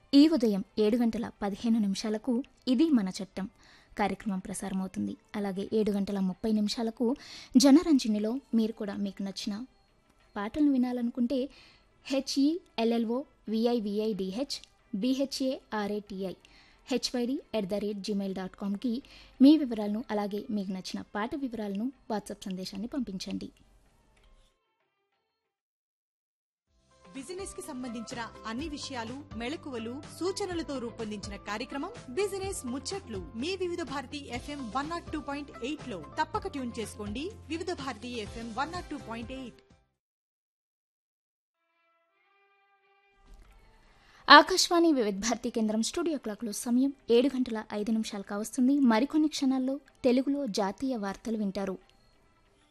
ఈ ఉదయం ఏడు గంటల పదిహేను నిమిషాలకు ఇది మన చట్టం కార్యక్రమం ప్రసారమవుతుంది అలాగే ఏడు గంటల ముప్పై నిమిషాలకు జనరంజనిలో మీరు కూడా మీకు నచ్చిన పాటలను వినాలనుకుంటే HELLO విఐవిఐడిహెచ్ BHARATI HYD at the rate Gmail dot కామ్కి మీ వివరాలను అలాగే మీకు నచ్చిన పాట వివరాలను వాట్సాప్ సందేశాన్ని పంపించండి బిజినెస్ కి సంబంధించిన అన్ని విషయాలు మెళకువలు సూచనలతో రూపొందించిన కార్యక్రమం బిజినెస్ ముచ్చట్లు మీ Vividh Bharati FM one nought two point eight లో తప్పక ట్యూన్ చేసుకోండి Vividh Bharati FM one nought two point eight Akashvani Vividh Bharati కేంద్రం స్టూడియో క్లాక్లో సమయం ఏడు గంటల ఐదు నిమిషాలు కావస్తుంది మరికొన్ని క్షణాల్లో తెలుగులో జాతీయ వార్తలు వింటారు